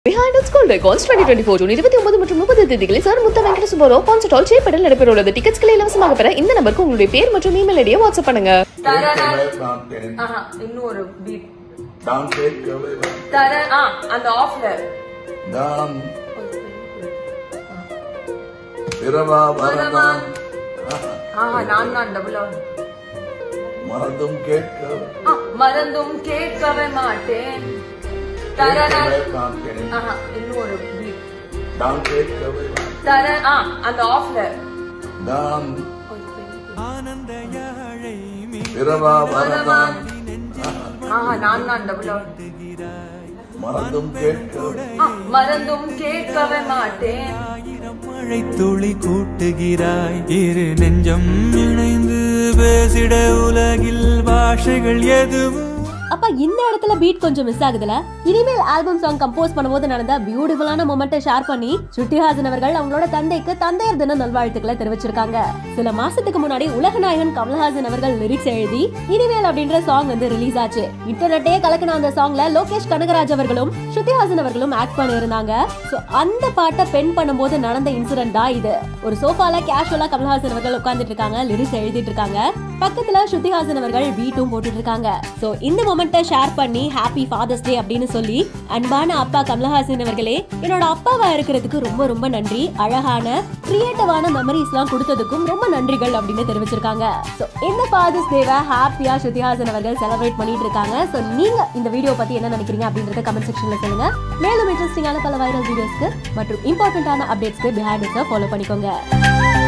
Behind its Gold Icons 2024 June இருபத்தி ஒன்பது மற்றும் முப்பது தேதிகளில் sir Mutha Venkata Subbarao concert hall சேப்படில் நடைபெறவுள்ளது டிக்கெட்ஸ்களை இலவசமாக பெற இந்த நம்பருக்கு உங்களுடைய பேர் மற்றும் இமெயில் ஐடியை வாட்ஸ்அப் பண்ணுங்க தரனா காண்பேன் ஆஹா இன்னொரு பீட் தான் கேட்கவே தர ஆ அந்த ஆஃப்ல தான் பிறவா வரதான் ஆஹா நான் நான் டபுள் மறந்தும் கேட்க ஆ மறந்தும் கேட்கவே மாட்டேன் தரனா கேட்கவே காண்பேன் ஆஹா இன்னொரு பீட் தான் கேட்கவே தர ஆ அந்த ஆஃப்ல தான் பிறவா வரதான் ஆஹா நான் நான் டபுள் மறந்தும் கேட்க ஆ மறந்தும் கேட்கவே மாட்டேன் மழை துளி கூட்டுகிறாய் இரு நெஞ்சம் இணைந்து பேசிட உலகில் பாஷைகள் எதுவும் அப்ப இந்த இடத்துல பீட் கொஞ்சம் மிஸ் ஆகுதுல இனிமேல் ஆல்பம் சாங் கம்போஸ் பண்ணும்போது நடந்த பியூட்டிஃபுல்லான மொமெண்ட்டை ஷேர் பண்ணி ஸ்ருதிஹாசன் அவர்கள் அவங்களோட தந்தைக்கு தந்தையர் தின நல்வாழ்த்துக்களை தெரிவிச்சிருக்காங்க சில மாசத்துக்கு முன்னாடி உலகநாயகன் கமல்ஹாசன் அவர்கள் லிரிக்ஸ் எழுதி இனிமேல் அப்படின்ற சாங் வந்து ரிலீஸ் ஆச்சு இன்டர்நெட்டே கலக்கின அந்த சாங்ல லோகேஷ் கனகராஜ் அவர்களும் ஸ்ருதிஹாசன் அவர்களும் ஆக்ட் பண்ணியிருந்தாங்க சோ அந்த பாட்டை பென் பண்ணும்போது நடந்த இன்சிடென்ட் தான் இது ஒரு சோஃபால கேஷுவலா கமல்ஹாசன் அவர்கள் உட்கார்ந்துட்டு இருக்காங்க லிரிக்ஸ் எழுதிட்டு இருக்காங்க பக்கத்துல ஸ்ருதிஹாசன் அவர்கள் பீட்டும் போட்டுட்டு இருக்காங்க சோ இந்த மொமெண்ட்டை ஷேர் பண்ணி ஹாப்பி ஃபாதர்ஸ் டே அப்படின்னு சொல்லி அன்பான அப்பா கமலஹாசன் அவர்களே என்னோட அப்பாவா இருக்கிறதுக்கு ரொம்ப ரொம்ப நன்றி அழகான கிரியேட்டிவான மெமரிஸ்லாம் கொடுத்ததுக்கும் ரொம்ப நன்றிகள் அப்படின்னு தெரிவிச்சிருக்காங்க சோ இந்த ஃபாதர்ஸ் டேவை ஹாப்பியா ஸ்ருதிஹாசன் அவர்கள் செலிப்ரேட் பண்ணிட்டு இருக்காங்க சோ நீங்க இந்த வீடியோ பத்தி என்ன நினைக்கிறீங்க அப்படின்றத கமெண்ட் செக்ஷன்ல சொல்லுங்க மேலும் இன்ட்ரெஸ்டிங்கான பல வைரல் வீடியோஸ்க்கு மற்றும் இம்பார்ட்டன்டான அப்டேட்ஸ்க்கு பிஹைண்ட் ஃபாலோ பண்ணிக்கோங்க